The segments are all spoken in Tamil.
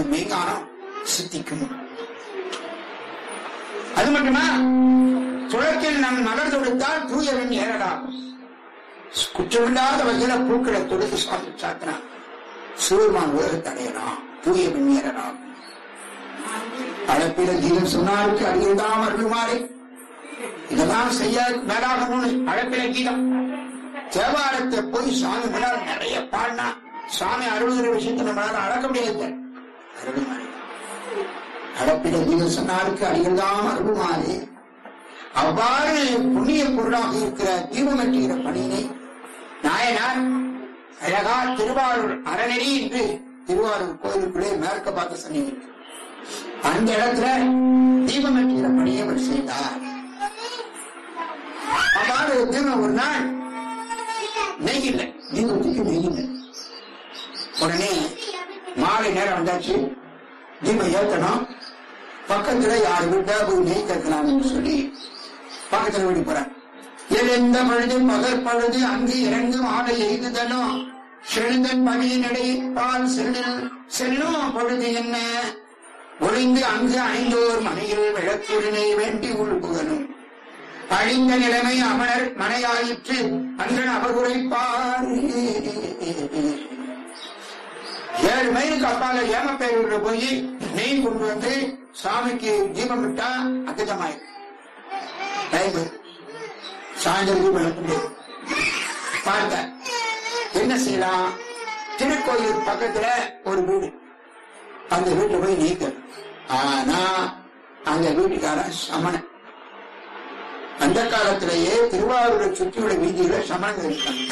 மெய்ஞானம் சித்திக்கும் அது மட்டுமா சுழக்கில் நம் மலர் தொடுத்தால் தூயவன் ஏறலாம் குற்றமில்லாத வகையில பூக்களை தொடுத்து சாப்பிட்டு சாத்தினா சிவருமான் உலகத்தை அடையலாம் தூயவன் ஏறலாம் அழைப்பில கீதம் சொன்னாருக்கு அடியதாம் அருளுமாறு இதெல்லாம் செய்ய மேலாகணும்னு அழைப்பில கீதம் தேவாரத்தை போய் சாமி முன்னால் நிறைய பாடினா சாமி அருளுகிற விஷயத்தை நம்மளால அடக்க முடியாது அருளுமாறு அடப்பிட கீதம் சொன்னாருக்கு அடியதாம் அருளுமாறு அவ்வாறு புண்ணிய பொருளாக இருக்கிற தீபம் எட்டுகிற பணியினை நாயனார் அழகா திருவாரூர் அறநெறி என்று திருவாரூர் கோயிலுக்குள்ளே மேற்க பார்த்த சன்னி அந்த இடத்துல தீபம் எட்டுகிற பணியை அவர் செய்தார் அவ்வாறு தீபம் ஒரு நாள் நெய் இல்லை தீபத்துக்கு நெய் இல்லை உடனே மாலை நேரம் வந்தாச்சு தீபம் ஏத்தணும் பக்கத்துல யார் வீட்டா போய் நெய் கட்டலாம்னு சொல்லி பக்கத்துல வீடு போறான் எழுந்த பொழுது பகல் பொழுது அங்கு இறங்கும் ஆலை எய்துதலும் செழுந்தன் பணியினடை பால் செல்லும் செல்லும் பொழுது என்ன ஒளிந்து அங்கு ஐந்தோர் மனையில் விளக்குடனை வேண்டி உள்புகனும் அழிந்த நிலைமை அமரர் மனையாயிற்று அன்றன் அவர் உரைப்பார் ஏழு மைலுக்கு அப்பால ஏமப்பேரூர்ல போய் நெய் கொண்டு வந்து சாமிக்கு தீபம் விட்டா அத்திட்டமாயிருக்கு டைம் சாயந்தரம் தீபம் எடுத்து பார்த்த என்ன செய்யலாம் திருக்கோயில் பக்கத்துல ஒரு வீடு அந்த வீட்டுல போய் நீக்க ஆனா அந்த வீட்டுக்காரன் சமணன் அந்த காலத்திலேயே திருவாரூரை சுற்றியுள்ள வீதியில சமணங்கள் இருக்காங்க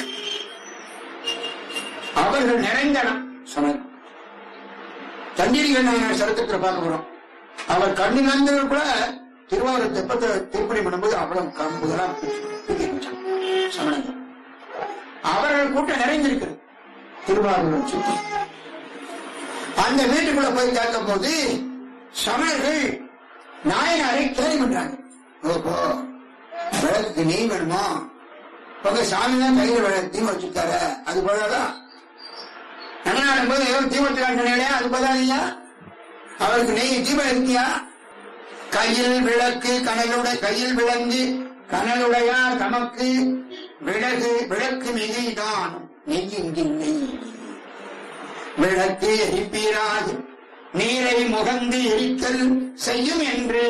அவர்கள் நிறைந்தனம் சமணன் தண்ணீர்கள் நாங்கள் சரித்திரத்துல பார்க்க போறோம் அவர் கண்ணு நந்தவர் கூட திருவாரூர் தெப்பத்தை திருப்பணி பண்ணும்போது அவ்வளவு கம்புகளாம் தூக்கி வச்சாங்க சமணங்கள் அவர்கள் கூட்டம் நிறைந்திருக்கிறது திருவாரூரை சுற்றி அந்த வீட்டுக்குள்ள போய் கேட்கும் போது சமணர்கள் நாயனாரை கேள்வி பண்றாங்க ஓஹோ விளக்கு நெய் வேணுமா உங்க சாமி தான் கையில விளக்கு தீ வச்சுட்டார அது போதாதான் நடனாடும் போது ஏதோ தீபத்துக்கான அது போதாதீங்க அவருக்கு நெய் தீபம் இருக்கியா கையில் விளக்கு கனலுடைய கையில் விளங்கு கனலுடையார் தமக்கு விளக்கு விளக்கு மிகைதான் நெய்யின்றில்லை விளக்கு எரிப்பீராது நீரை முகந்து எரித்தல் செய்யும் என்று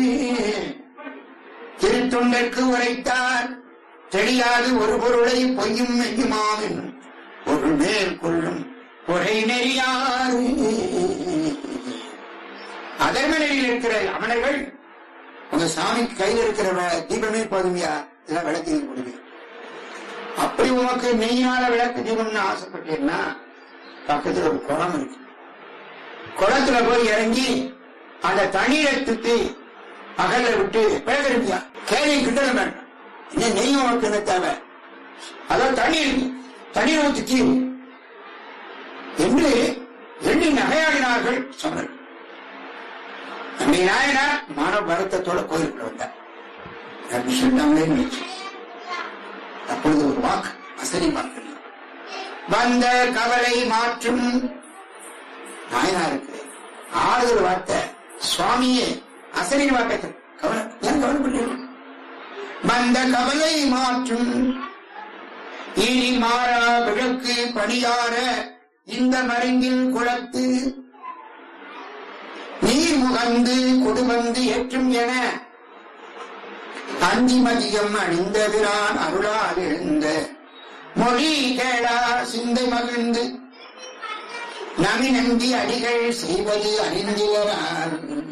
திருத்தொண்டற்கு உரைத்தார் தெரியாது ஒரு பொருளை பொய்யும் மெய்யுமாவின் ஒரு மேல் கொள்ளும் குறை நெறியாறு அதர்ம நெறியில் இருக்கிற அமணர்கள் உங்க சாமிக்கு கையில் இருக்கிற வ- தீபமே போதுமையா இதெல்லாம் விளக்கு நீங்க கொடுங்க அப்படி உனக்கு மெய்யால விளக்கு தீபம்னு ஆசைப்பட்டீங்கன்னா பக்கத்துல ஒரு குளம் இருக்கு குளத்துல போய் இறங்கி அந்த தண்ணீரை துப்பி அகல்ல விட்டு விளக்கு இருக்கியா கேள்வி கிட்ட வேண்டாம் என்ன நெய்யும் உனக்கு என்ன தேவை அதான் தண்ணி இருக்கு தண்ணீர் ஊற்றி தீவு என்று எண்ணி நகையாடினார்கள் சொன்னார் நம்முடைய நாயனார் மானவ வருத்தத்தோட கோயிலுக்குள்ள வந்தார் அப்படி சொன்னாங்களே நினைச்சு அப்பொழுது ஒரு வாக்கு அசரி வாக்கு வந்த கவலை மாற்றும் நாயனாருக்கு ஆறுதல் வார்த்தை சுவாமியே அசரி வார்த்தை கவலை ஏன் கவலைப்பட்டீங்க வந்த கவலை மாற்றும் இனி மாறா விளக்கு பணியார இந்த மருங்கில் குளத்து நீர் முகந்து கொடுவந்து ஏற்றும் என அஞ்சி மதியம் அணிந்த பிரான் அருளால் எழுந்த மொழி கேளா சிந்தை மகிழ்ந்து நவி நம்பி அடிகள் செய்வது அறிந்தியரார்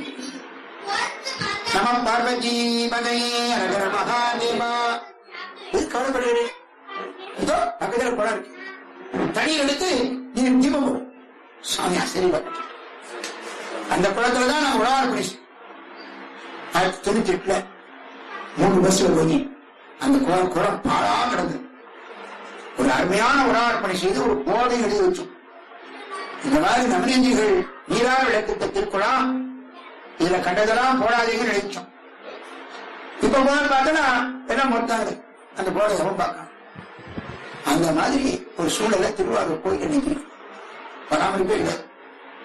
நம பார்வதி பதையே அரகர மகாதேவா இது கவலைப்படுகிறேன் இதோ பக்கத்துல குளம் இருக்கு தண்ணீர் எடுத்து நீங்க தீபம் போடும் சாமி ஆசிரியர் அந்த குளத்துல தான் நான் உழவார் பணி ஆயிரத்தி தொண்ணூத்தி எட்டுல மூணு பஸ்ல போய் அந்த குளம் குளம் பாழா கிடந்தது ஒரு அருமையான உழவார் பணி செய்து ஒரு போதை எழுதி வச்சோம் இந்த மாதிரி நவநெஞ்சிகள் நீரா விளக்கிட்ட திருக்குளம் இதுல கண்டதெல்லாம் போடாதீங்கன்னு நினைச்சோம் இப்ப போய் பார்த்தனா எல்லாம் மொத்தாது அந்த போதை எவன் பார்க்கலாம் அந்த மாதிரி ஒரு சூழலை திருவாரூர் கோயில் இன்னைக்கு பராமரிப்பே இல்லை